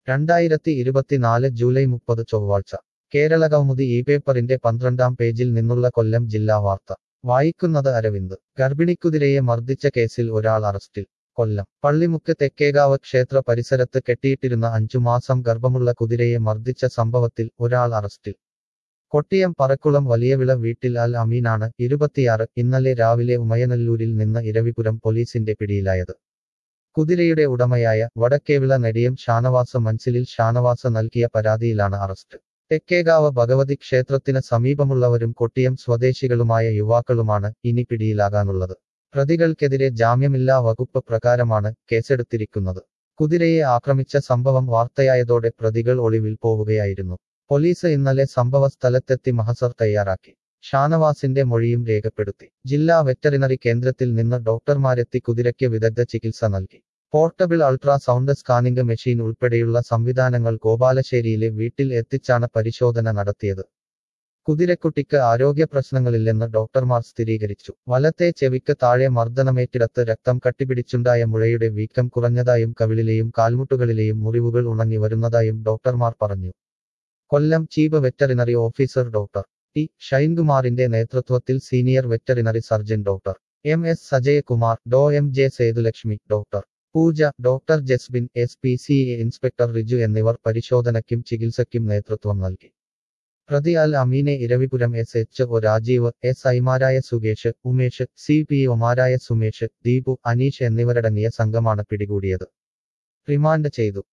രണ്ടായിരത്തി ഇരുപത്തിനാല് ജൂലൈ മുപ്പത് ചൊവ്വാഴ്ച കേരളകൗമുദി ഈ പേപ്പറിന്റെ പന്ത്രണ്ടാം പേജിൽ നിന്നുള്ള കൊല്ലം ജില്ലാ വാർത്ത വായിക്കുന്നത് അരവിന്ദ് ഗർഭിണിക്കുതിരയെ മർദ്ദിച്ച കേസിൽ ഒരാൾ അറസ്റ്റിൽ കൊല്ലം പള്ളിമുക്ക് തെക്കേകാവ് ക്ഷേത്ര പരിസരത്ത് കെട്ടിയിട്ടിരുന്ന അഞ്ചു മാസം ഗർഭമുള്ള കുതിരയെ മർദ്ദിച്ച സംഭവത്തിൽ ഒരാൾ അറസ്റ്റിൽ കൊട്ടിയം പറക്കുളം വലിയവിള വീട്ടിൽ അൽ അമീനാണ് ഇരുപത്തിയാറ് ഇന്നലെ രാവിലെ ഉമയനല്ലൂരിൽ നിന്ന് ഇരവിപുരം പോലീസിന്റെ പിടിയിലായത് കുതിരയുടെ ഉടമയായ വടക്കേവിള നെടിയം ഷാനവാസ മൻസിലിൽ ഷാനവാസ നൽകിയ പരാതിയിലാണ് അറസ്റ്റ് തെക്കേകാവ് ഭഗവതി ക്ഷേത്രത്തിന് സമീപമുള്ളവരും കൊട്ടിയം സ്വദേശികളുമായ യുവാക്കളുമാണ് ഇനി പിടിയിലാകാനുള്ളത് പ്രതികൾക്കെതിരെ ജാമ്യമില്ലാ വകുപ്പ് പ്രകാരമാണ് കേസെടുത്തിരിക്കുന്നത് കുതിരയെ ആക്രമിച്ച സംഭവം വാർത്തയായതോടെ പ്രതികൾ ഒളിവിൽ പോവുകയായിരുന്നു പോലീസ് ഇന്നലെ സംഭവ സ്ഥലത്തെത്തി മഹസർ തയ്യാറാക്കി ഷാനവാസിന്റെ മൊഴിയും രേഖപ്പെടുത്തി ജില്ലാ വെറ്ററിനറി കേന്ദ്രത്തിൽ നിന്ന് ഡോക്ടർമാരെത്തി കുതിരയ്ക്ക് വിദഗ്ധ ചികിത്സ നൽകി പോർട്ടബിൾ അൾട്രാസൗണ്ട് സ്കാനിംഗ് മെഷീൻ ഉൾപ്പെടെയുള്ള സംവിധാനങ്ങൾ ഗോപാലശ്ശേരിയിലെ വീട്ടിൽ എത്തിച്ചാണ് പരിശോധന നടത്തിയത് കുതിരക്കുട്ടിക്ക് ആരോഗ്യ പ്രശ്നങ്ങളില്ലെന്ന് ഡോക്ടർമാർ സ്ഥിരീകരിച്ചു വലത്തെ ചെവിക്ക് താഴെ മർദ്ദനമേറ്റിടത്ത് രക്തം കട്ടിപിടിച്ചുണ്ടായ മുഴയുടെ വീക്കം കുറഞ്ഞതായും കവിളിലെയും കാൽമുട്ടുകളിലെയും മുറിവുകൾ ഉണങ്ങി വരുന്നതായും ഡോക്ടർമാർ പറഞ്ഞു Kollam chief veterinary officer doctor T ഷൈൻകുമാറിന്റെ നേതൃത്വത്തിൽ senior veterinary surgeon doctor M S Sajayakumar Dr M J Sethulakshmi doctor Pooja doctor Jasbin S P C A inspector Riju എന്നിവർ പരിശോധനയ്ക്കും ചികിത്സയ്ക്കും നേതൃത്വം നൽകി പ്രതി അൽ അമീനെ Iravipuram S H O Rajeev S ഐമാരായ സുകേഷ് ഉമേഷ് സി പി ഒമാരായ സുമേഷ് ദീപു അനീഷ് എന്നിവരടങ്ങിയ സംഘമാണ് പിടികൂടിയത് റിമാൻഡ് ചെയ്തു